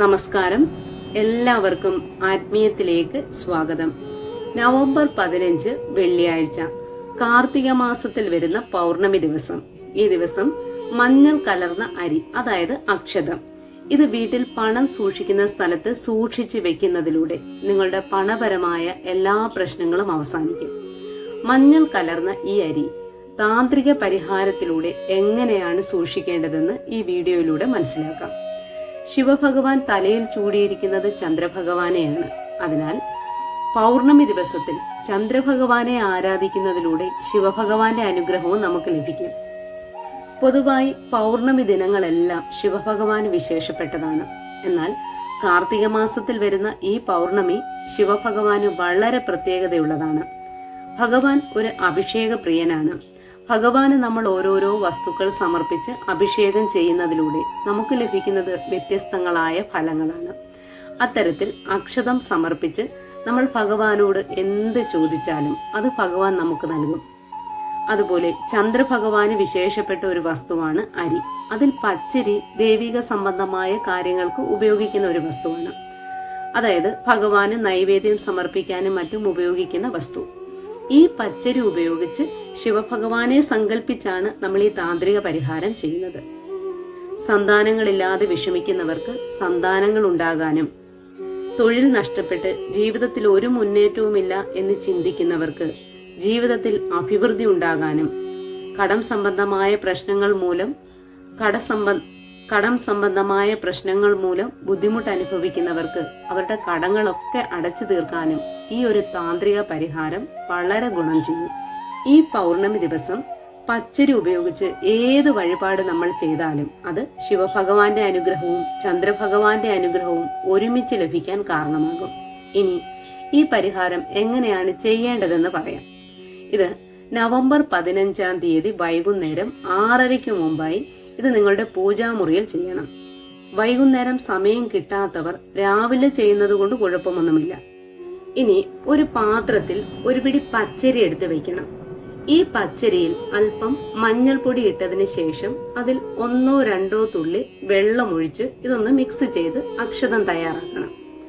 നമസ്കാരം എല്ലാവർക്കും ആത്മീയത്തിലേക്ക് സ്വാഗതം നവംബർ പതിനഞ്ച് വെള്ളിയാഴ്ച കാർത്തിക മാസത്തിൽ വരുന്ന പൗർണമി ദിവസം ഈ ദിവസം മഞ്ഞൾ കലർന്ന അരി അതായത് അക്ഷതം ഇത് വീട്ടിൽ പണം സൂക്ഷിക്കുന്ന സ്ഥലത്ത് സൂക്ഷിച്ചു വെക്കുന്നതിലൂടെ നിങ്ങളുടെ പണപരമായ എല്ലാ പ്രശ്നങ്ങളും അവസാനിക്കും മഞ്ഞൾ കലർന്ന ഈ അരി താന്ത്രിക പരിഹാരത്തിലൂടെ എങ്ങനെയാണ് സൂക്ഷിക്കേണ്ടതെന്ന് ഈ വീഡിയോയിലൂടെ മനസ്സിലാക്കാം ശിവഭഗവാൻ തലയിൽ ചൂടിയിരിക്കുന്നത് ചന്ദ്രഭഗവാനെയാണ് അതിനാൽ പൗർണമി ദിവസത്തിൽ ചന്ദ്രഭഗവാനെ ആരാധിക്കുന്നതിലൂടെ ശിവഭഗവാന്റെ അനുഗ്രഹവും നമുക്ക് ലഭിക്കും പൊതുവായി പൗർണമി ദിനങ്ങളെല്ലാം ശിവഭഗവാന് വിശേഷപ്പെട്ടതാണ് എന്നാൽ കാർത്തിക മാസത്തിൽ വരുന്ന ഈ പൗർണമി ശിവഭഗവാന് വളരെ പ്രത്യേകതയുള്ളതാണ് ഭഗവാൻ ഒരു അഭിഷേക പ്രിയനാണ് ഭഗവാന് നമ്മൾ ഓരോരോ വസ്തുക്കൾ സമർപ്പിച്ച് അഭിഷേകം ചെയ്യുന്നതിലൂടെ നമുക്ക് ലഭിക്കുന്നത് വ്യത്യസ്തങ്ങളായ ഫലങ്ങളാണ് അത്തരത്തിൽ അക്ഷതം സമർപ്പിച്ച് നമ്മൾ ഭഗവാനോട് എന്ത് ചോദിച്ചാലും അത് ഭഗവാൻ നമുക്ക് നൽകും അതുപോലെ ചന്ദ്രഭഗവാന് വിശേഷപ്പെട്ട ഒരു വസ്തുവാണ് അരി അതിൽ പച്ചരി ദൈവിക സംബന്ധമായ കാര്യങ്ങൾക്ക് ഉപയോഗിക്കുന്ന ഒരു വസ്തുവാണ് അതായത് ഭഗവാന് നൈവേദ്യം സമർപ്പിക്കാനും മറ്റും ഉപയോഗിക്കുന്ന വസ്തു ഈ പച്ചരി ഉപയോഗിച്ച് ശിവഭഗവാനെ സങ്കല്പിച്ചാണ് നമ്മൾ ഈ താന്ത്രിക പരിഹാരം ചെയ്യുന്നത് സന്താനങ്ങളില്ലാതെ വിഷമിക്കുന്നവർക്ക് സന്താനങ്ങൾ ഉണ്ടാകാനും തൊഴിൽ നഷ്ടപ്പെട്ട് ജീവിതത്തിൽ ഒരു മുന്നേറ്റവുമില്ല എന്ന് ചിന്തിക്കുന്നവർക്ക് ജീവിതത്തിൽ അഭിവൃദ്ധി ഉണ്ടാകാനും കടം സംബന്ധമായ പ്രശ്നങ്ങൾ മൂലം കടസംബ കടം സംബന്ധമായ പ്രശ്നങ്ങൾ മൂലം ബുദ്ധിമുട്ട് അനുഭവിക്കുന്നവർക്ക് അവരുടെ കടങ്ങളൊക്കെ അടച്ചു തീർക്കാനും ഈ ഒരു താന്ത്രിക പരിഹാരം വളരെ ഗുണം ചെയ്യും ഈ പൗർണമി ദിവസം പച്ചരി ഉപയോഗിച്ച് ഏത് വഴിപാട് നമ്മൾ ചെയ്താലും അത് ശിവഭഗവാന്റെ അനുഗ്രഹവും ചന്ദ്രഭഗവാന്റെ അനുഗ്രഹവും ഒരുമിച്ച് ലഭിക്കാൻ കാരണമാകും ഇനി ഈ പരിഹാരം എങ്ങനെയാണ് ചെയ്യേണ്ടതെന്ന് പറയാം ഇത് നവംബർ പതിനഞ്ചാം തീയതി വൈകുന്നേരം ആറരയ്ക്ക് മുമ്പായി ഇത് നിങ്ങളുടെ പൂജാമുറിയിൽ ചെയ്യണം വൈകുന്നേരം സമയം കിട്ടാത്തവർ രാവിലെ ചെയ്യുന്നത് കൊണ്ട് കുഴപ്പമൊന്നുമില്ല ഇനി ഒരു പാത്രത്തിൽ ഒരു പിടി പച്ചരി എടുത്ത് വെക്കണം ഈ പച്ചരിയിൽ അല്പം മഞ്ഞൾപ്പൊടി ഇട്ടതിന് ശേഷം അതിൽ ഒന്നോ രണ്ടോ തുള്ളി വെള്ളമൊഴിച്ച് ഇതൊന്ന് മിക്സ് ചെയ്ത് അക്ഷതം തയ്യാറാക്കണം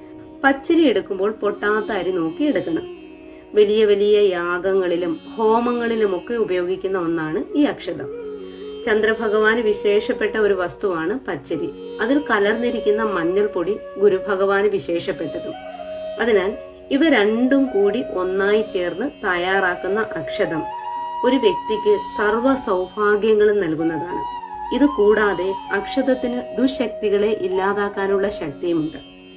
പച്ചരി എടുക്കുമ്പോൾ പൊട്ടാത്ത അരി നോക്കി എടുക്കണം വലിയ വലിയ യാഗങ്ങളിലും ഹോമങ്ങളിലുമൊക്കെ ഉപയോഗിക്കുന്ന ഒന്നാണ് ഈ അക്ഷതം ചന്ദ്രഭഗവാന് വിശേഷപ്പെട്ട ഒരു വസ്തുവാണ് പച്ചരി അതിൽ കലർന്നിരിക്കുന്ന മഞ്ഞൾപ്പൊടി ഗുരുഭഗവാന് വിശേഷപ്പെട്ടതും അതിനാൽ ഇവ രണ്ടും കൂടി ഒന്നായി ചേർന്ന് തയ്യാറാക്കുന്ന അക്ഷതം ഒരു വ്യക്തിക്ക് സർവ്വ സൗഭാഗ്യങ്ങളും നൽകുന്നതാണ് ഇത് കൂടാതെ അക്ഷതത്തിന് ദുശക്തികളെ ഇല്ലാതാക്കാനുള്ള ശക്തിയുമുണ്ട്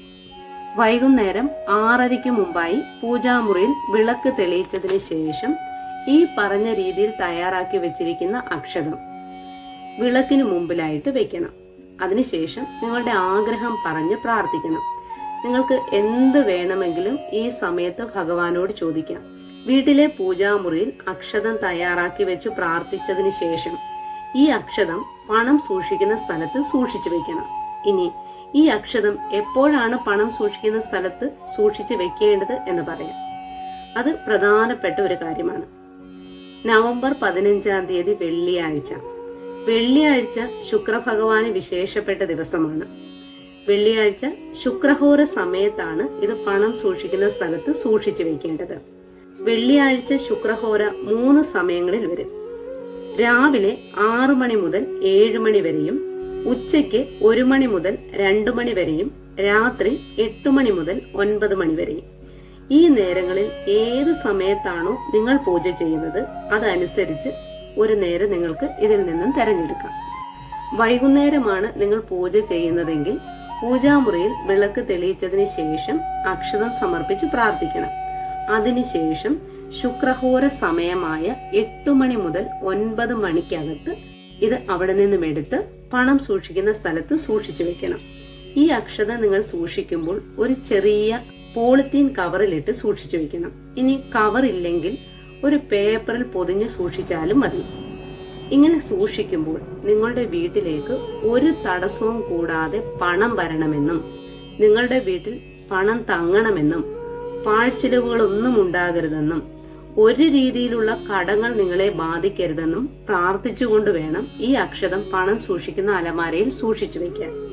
വൈകുന്നേരം ആറരയ്ക്ക് മുമ്പായി പൂജാമുറിയിൽ വിളക്ക് തെളിയിച്ചതിന് ശേഷം ഈ പറഞ്ഞ രീതിയിൽ തയ്യാറാക്കി വെച്ചിരിക്കുന്ന അക്ഷതം വിളക്കിന് മുമ്പിലായിട്ട് വെക്കണം അതിനുശേഷം നിങ്ങളുടെ ആഗ്രഹം പറഞ്ഞ് പ്രാർത്ഥിക്കണം നിങ്ങൾക്ക് എന്ത് വേണമെങ്കിലും ഈ സമയത്ത് ഭഗവാനോട് ചോദിക്കാം വീട്ടിലെ പൂജാമുറിയിൽ അക്ഷതം തയ്യാറാക്കി വെച്ച് പ്രാർത്ഥിച്ചതിന് ശേഷം ഈ അക്ഷതം പണം സൂക്ഷിക്കുന്ന സ്ഥലത്ത് സൂക്ഷിച്ചു വെക്കണം ഇനി ഈ അക്ഷതം എപ്പോഴാണ് പണം സൂക്ഷിക്കുന്ന സ്ഥലത്ത് സൂക്ഷിച്ചു വെക്കേണ്ടത് എന്ന് പറയാം അത് പ്രധാനപ്പെട്ട ഒരു കാര്യമാണ് നവംബർ പതിനഞ്ചാം തീയതി വെള്ളിയാഴ്ച വെള്ളിയാഴ്ച ശുക്രഭഗവാന് വിശേഷപ്പെട്ട ദിവസമാണ് വെള്ളിയാഴ്ച ശുക്രഹോര സമയത്താണ് ഇത് പണം സൂക്ഷിക്കുന്ന സ്ഥലത്ത് സൂക്ഷിച്ചു വെക്കേണ്ടത് വെള്ളിയാഴ്ച ശുക്രഹോര മൂന്ന് സമയങ്ങളിൽ വരും രാവിലെ ആറു മണി മുതൽ ഏഴ് മണി വരെയും ഉച്ചയ്ക്ക് ഒരു മണി മുതൽ രണ്ടു മണി വരെയും രാത്രി എട്ട് മണി മുതൽ ഒൻപത് മണി വരെയും ഈ നേരങ്ങളിൽ ഏത് സമയത്താണോ നിങ്ങൾ പൂജ ചെയ്യുന്നത് അതനുസരിച്ച് ഒരു നേരം നിങ്ങൾക്ക് ഇതിൽ നിന്നും തെരഞ്ഞെടുക്കാം വൈകുന്നേരമാണ് നിങ്ങൾ പൂജ ചെയ്യുന്നതെങ്കിൽ പൂജാമുറിയിൽ വിളക്ക് തെളിയിച്ചതിന് ശേഷം അക്ഷതം സമർപ്പിച്ച് പ്രാർത്ഥിക്കണം അതിനുശേഷം ശുക്രഹോര സമയമായ എട്ടു മണി മുതൽ ഒൻപത് മണിക്കകത്ത് ഇത് അവിടെ നിന്നും എടുത്ത് പണം സൂക്ഷിക്കുന്ന സ്ഥലത്ത് സൂക്ഷിച്ചു വെക്കണം ഈ അക്ഷത നിങ്ങൾ സൂക്ഷിക്കുമ്പോൾ ഒരു ചെറിയ പോളിത്തീൻ കവറിലിട്ട് സൂക്ഷിച്ചു വെക്കണം ഇനി കവർ ഇല്ലെങ്കിൽ ഒരു പേപ്പറിൽ പൊതിഞ്ഞ് സൂക്ഷിച്ചാലും മതി ഇങ്ങനെ സൂക്ഷിക്കുമ്പോൾ നിങ്ങളുടെ വീട്ടിലേക്ക് ഒരു തടസ്സവും കൂടാതെ പണം വരണമെന്നും നിങ്ങളുടെ വീട്ടിൽ പണം തങ്ങണമെന്നും പാഴ്ചിലവുകളൊന്നും ഉണ്ടാകരുതെന്നും ഒരു രീതിയിലുള്ള കടങ്ങൾ നിങ്ങളെ ബാധിക്കരുതെന്നും പ്രാർത്ഥിച്ചുകൊണ്ട് വേണം ഈ അക്ഷതം പണം സൂക്ഷിക്കുന്ന അലമാരയിൽ സൂക്ഷിച്ചു വെക്കാൻ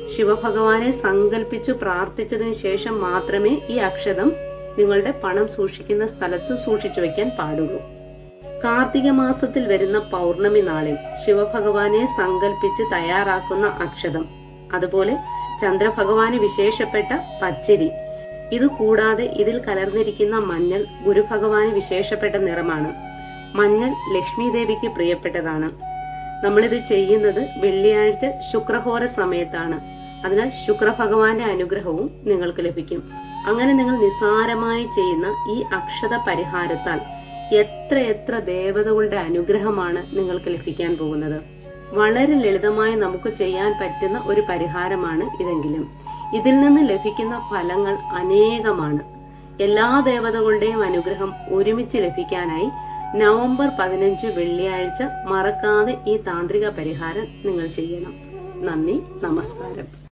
ശിവഭഗവാനെ സങ്കല്പിച്ചു പ്രാർത്ഥിച്ചതിന് ശേഷം മാത്രമേ ഈ അക്ഷതം നിങ്ങളുടെ പണം സൂക്ഷിക്കുന്ന സ്ഥലത്ത് സൂക്ഷിച്ചു വെക്കാൻ പാടുള്ളൂ കാർത്തിക മാസത്തിൽ വരുന്ന പൗർണമി നാളിൽ ശിവഭഗവാനെ സങ്കല്പിച്ച് തയ്യാറാക്കുന്ന അക്ഷതം അതുപോലെ ചന്ദ്രഭഗവാന് വിശേഷപ്പെട്ട പച്ചരി ഇത് കൂടാതെ ഇതിൽ കലർന്നിരിക്കുന്ന മഞ്ഞൾ ഗുരുഭഗവാന് വിശേഷപ്പെട്ട നിറമാണ് മഞ്ഞൾ ലക്ഷ്മി ദേവിക്ക് പ്രിയപ്പെട്ടതാണ് നമ്മളിത് ചെയ്യുന്നത് വെള്ളിയാഴ്ച ശുക്രഹോര സമയത്താണ് അതിനാൽ ശുക്രഭഗവാന്റെ അനുഗ്രഹവും നിങ്ങൾക്ക് ലഭിക്കും അങ്ങനെ നിങ്ങൾ നിസാരമായി ചെയ്യുന്ന ഈ അക്ഷത പരിഹാരത്താൽ എത്ര എത്ര ദേവതകളുടെ അനുഗ്രഹമാണ് നിങ്ങൾക്ക് ലഭിക്കാൻ പോകുന്നത് വളരെ ലളിതമായി നമുക്ക് ചെയ്യാൻ പറ്റുന്ന ഒരു പരിഹാരമാണ് ഇതെങ്കിലും ഇതിൽ നിന്ന് ലഭിക്കുന്ന ഫലങ്ങൾ അനേകമാണ് എല്ലാ ദേവതകളുടെയും അനുഗ്രഹം ഒരുമിച്ച് ലഭിക്കാനായി നവംബർ പതിനഞ്ച് വെള്ളിയാഴ്ച മറക്കാതെ ഈ താന്ത്രിക പരിഹാരം നിങ്ങൾ ചെയ്യണം നന്ദി നമസ്കാരം